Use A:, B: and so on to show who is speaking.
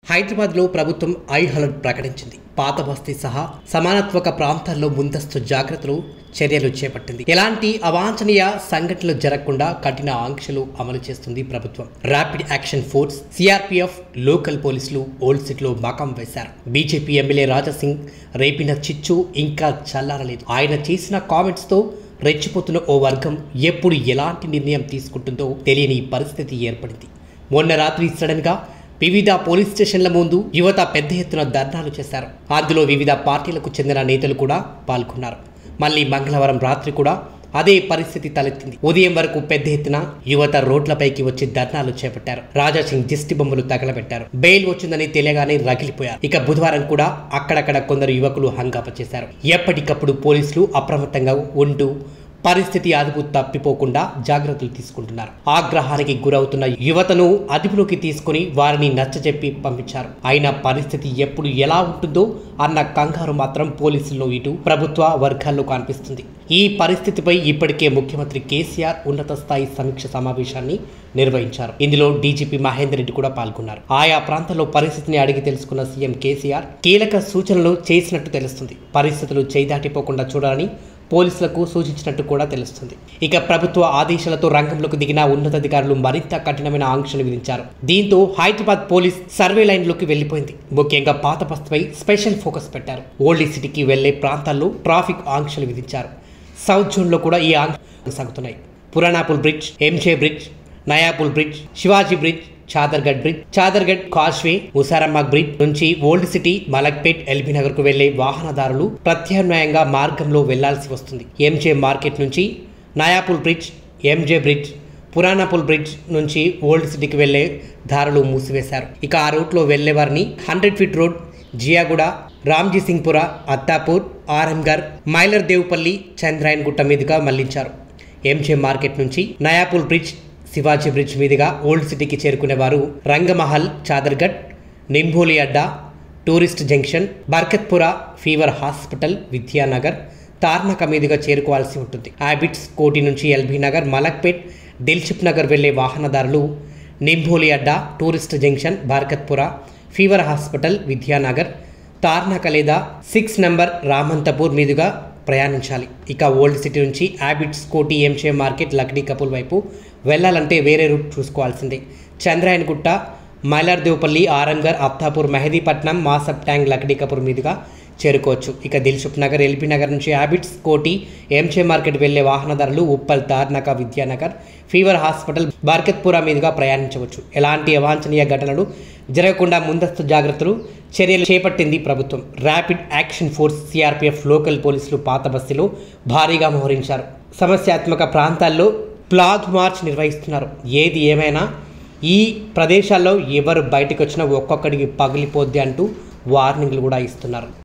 A: హైదరాబాద్లో ప్రభుత్వం I alert ప్రకటించింది పాత బస్తీ సహా సమానత్వక ప్రాంతాల్లో ముందస్తు జాగ్రత్తలు చర్యలు చేపట్టింది ఎలాంటి అవాంఛనీయ సంఘటనలు జరగకుండా కఠిన ఆంక్షలు అమలు చేస్తుంది ప్రభుత్వం rapid action force CRPF local పోలీసులు ఓల్డ్ సిటీలో మకాం వేశారు బీజేపీ ఎమ్మెల్యే రాజాసింగ్ రేపిన చిచ్చు ఇంకా చల్లారలేదు ఆయన చేసిన కామెంట్స్ తో రెచ్చిపోతున్న ఓ వర్గం ఎప్పుడు ఎలాంటి నిర్ణయం తీసుకుంటుందో తెలియని పరిస్థితి ఏర్పడింది మొన్న రాత్రి సడన్ గా వివిధ పోలీస్ స్టేషన్ల ముందు యువత పెద్ద ఎత్తున ధర్నాలు చేశారు అందులో వివిధ పార్టీలకు చెందిన నేతలు కూడా పాల్గొన్నారు మళ్ళీ మంగళవారం రాత్రి కూడా అదే పరిస్థితి తలెత్తింది ఉదయం వరకు పెద్ద ఎత్తున యువత రోడ్లపైకి వచ్చి ధర్నాలు చేపట్టారు రాజాసింగ్ దిష్టి బొమ్మలు తగలబెట్టారు బెయిల్ వచ్చిందని తెలియగానే రగిలిపోయారు ఇక బుధవారం కూడా అక్కడక్కడ కొందరు యువకులు హంగాప చేశారు ఎప్పటికప్పుడు పోలీసులు అప్రమత్తంగా ఉంటూ పరిస్థితి అదుపు తప్పిపోకుండా జాగ్రత్తలు తీసుకుంటున్నారు ఆగ్రహానికి గురవుతున్న యువతను అదుపులోకి తీసుకుని వారిని నచ్చజెప్పి పంపించారు అయినా పరిస్థితి ఎప్పుడు ఎలా ఉంటుందో అన్న కంగారు మాత్రం పోలీసుల్లో ఇటు ప్రభుత్వ వర్గాల్లో కనిపిస్తుంది ఈ పరిస్థితిపై ఇప్పటికే ముఖ్యమంత్రి కేసీఆర్ ఉన్నత స్థాయి సమీక్ష సమావేశాన్ని నిర్వహించారు ఇందులో డీజీపీ మహేందర్ రెడ్డి కూడా పాల్గొన్నారు ఆయా ప్రాంతాల్లో పరిస్థితిని అడిగి తెలుసుకున్న సీఎం కేసీఆర్ కీలక సూచనలు చేసినట్టు తెలుస్తుంది పరిస్థితులు చేదాటిపోకుండా చూడాలని పోలీసులకు సూచించినట్టు కూడా తెలుస్తుంది ఇక ప్రభుత్వ ఆదేశాలతో రంగంలోకి దిగిన ఉన్నతాధికారులు మరింత కఠినమైన ఆంక్షలు విధించారు దీంతో హైదరాబాద్ పోలీస్ సర్వే లైన్లోకి వెళ్లిపోయింది ముఖ్యంగా పాత బస్తీపై స్పెషల్ ఫోకస్ పెట్టారు ఓల్డ్ సిటీకి వెళ్లే ప్రాంతాల్లో ట్రాఫిక్ ఆంక్షలు విధించారు సౌత్ జోన్లో కూడా ఈ ఆంక్షలు కొనసాగుతున్నాయి Puranapul bridge MJ bridge Nayapul bridge Shivaji bridge Chaderghat bridge Chaderghat causeway ముసారమ్మ బ్రిడ్జ్ నుంచి old city Malakpet LB Nagar కు వెళ్లే వాహనదారులు ప్రత్యామ్నాయంగా మార్గంలో వెళ్లాల్సి వస్తుంది ఎంజే మార్కెట్ నుంచి Nayapul bridge MJ bridge Puranapul bridge నుంచి ఓల్డ్ సిటీకి వెళ్లే దారులు మూసివేశారు ఇక ఆ రూట్లో వెళ్లే వారిని hundred feet road Ziaguda Ramji Singhpura Attapur Aramghar Mailardevpally Chandrayangutta మీదుగా మళ్లించారు ఎంజే మార్కెట్ నుంచి నయాపుల్ బ్రిడ్జ్ శివాజీ బ్రిడ్జ్ మీదుగా ఓల్డ్ సిటీకి చేరుకునేవారు Rangmahal Chaderghat Nimboli Adda tourist junction Barkatpura fever hospital Vidyanagar Tarnaka మీదుగా చేరుకోవాల్సి ఉంటుంది హ్యాబిట్స్ కోటి నుంచి ఎల్బీ నగర్ మలక్పేట్ దిల్చిప్ నగర్ వెళ్లే వాహనదారులు నింభోలి Adda tourist junction Barkatpura fever hospital Vidyanagar Tarnaka లేదా సిక్స్ నంబర్ రామంతపూర్ మీదుగా ప్రయాణించాలి ఇక ఓల్డ్ సిటీ నుంచి హ్యాబిట్స్ కోటి ఎంషే మార్కెట్ లక్డీ కపుల్ వైపు వెళ్ళాలంటే వేరే రూట్ చూసుకోవాల్సిందే చంద్రాయన్ గుట్ట మైలార్దేవపల్లి ఆరంగర్ అప్తాపూర్ మెహదీపట్నం మాసప్ ట్యాంగ్ లక్డీ కపూర్ మీదుగా చేరుకోవచ్చు ఇక దిల్సుఖ్ నగర్ ఎల్బీ నగర్ నుంచి హ్యాబిట్స్ కోటి ఎంచే మార్కెట్ వెళ్లే వాహనదారులు ఉప్పల్ తార్నక విద్యానగర్ ఫీవర్ హాస్పిటల్ బార్కెత్పురా మీదుగా ప్రయాణించవచ్చు ఎలాంటి అవాంఛనీయ ఘటనలు జరగకుండా ముందస్తు జాగ్రత్తలు చర్యలు చేపట్టింది ప్రభుత్వం rapid action force CRPF local పోలీసులు పాత బస్తీలో భారీగా మోహరించారు సమస్యాత్మక ప్రాంతాల్లో ప్లాగ్ మార్చ్ నిర్వహిస్తున్నారు ఏది ఏమైనా ఈ ప్రదేశాల్లో ఎవరు బయటకు వచ్చినా ఒక్కొక్కడికి పగిలిపోద్ది అంటూ వార్నింగ్లు కూడా ఇస్తున్నారు